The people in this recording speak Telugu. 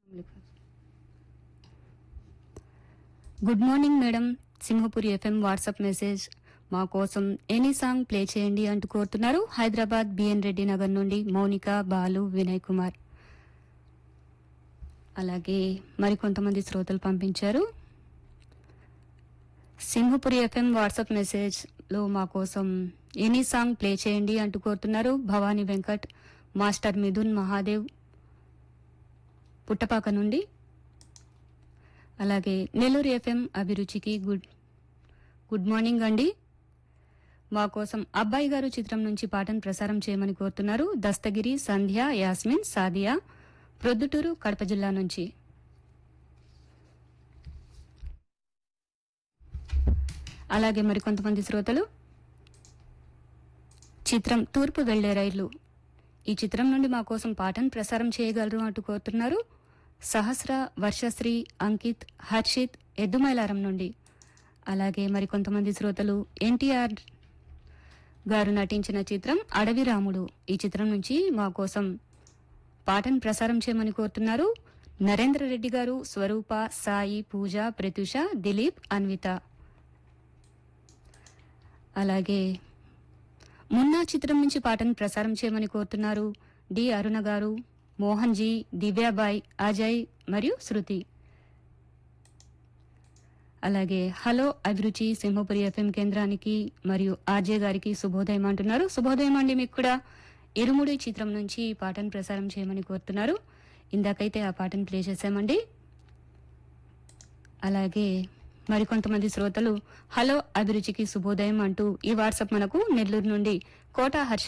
good morning madam Simhapuri FM WhatsApp message మా కోసం ఎనీ సాంగ్ ప్లే చేయండి అంటూ కోరుతున్నారు హైదరాబాద్ బిఎన్ రెడ్డి నగర్ నుండి మౌనిక బాలు వినయ్ కుమార్ అలాగే మరికొంతమంది శ్రోతలు పంపించారు సింహపురి ఎఫ్ఎం వాట్సాప్ మెసేజ్ లో మా కోసం ఎనీ సాంగ్ ప్లే చేయండి అంటూ కోరుతున్నారు భవానీ వెంకట్ మాస్టర్ మిథున్ మహాదేవ్ పుట్టపాక నుండి అలాగే నెల్లూరు ఎఫ్ఎం అభిరుచికి గుడ్ గుడ్ మార్నింగ్ అండి మా కోసం అబ్బాయి గారు చిత్రం నుంచి పాటను ప్రసారం చేయమని కోరుతున్నారు దస్తగిరి సంధ్య యాస్మిన్ సాదియా ప్రొద్దుటూరు కడప జిల్లా నుంచి అలాగే మరికొంతమంది శ్రోతలు చిత్రం తూర్పు వెళ్లే రైలు ఈ చిత్రం నుండి మా కోసం పాటను ప్రసారం చేయగలరు అంటూ కోరుతున్నారు సహస్ర వర్షశ్రీ అంకిత్ హర్షిత్ ఎద్దుమైలారం నుండి అలాగే మరికొంతమంది శ్రోతలు ఎన్టీఆర్ గారు నటించిన చిత్రం అడవి రాముడు ఈ చిత్రం నుంచి మా కోసం పాటను ప్రసారం చేయమని కోరుతున్నారు నరేంద్ర రెడ్డి గారు స్వరూప సాయి పూజ ప్రత్యూష దిలీప్ అన్విత అలాగే మున్నా చిత్రం నుంచి పాటను ప్రసారం చేయమని కోరుతున్నారు డి అరుణ గారు మోహన్ జీ దివ్యాబాయ్ అజయ్ మరియు శృతి అలాగే హలో అభిరుచి సింహపురి ఎఫ్ఎం కేంద్రానికి మరియు ఆర్జే గారికి శుభోదయం అంటున్నారు శుభోదయం అండి మీకు కూడా ఇరుముడి చిత్రం నుంచి ఈ పాటను ప్రసారం చేయమని కోరుతున్నారు ఇందాకైతే ఆ పాటను ప్లే చేశామండి అలాగే మరికొంతమంది శ్రోతలు హలో అభిరుచికి శుభోదయం అంటూ ఈ వాట్సాప్ మనకు నెల్లూరు నుండి కోట హర్ష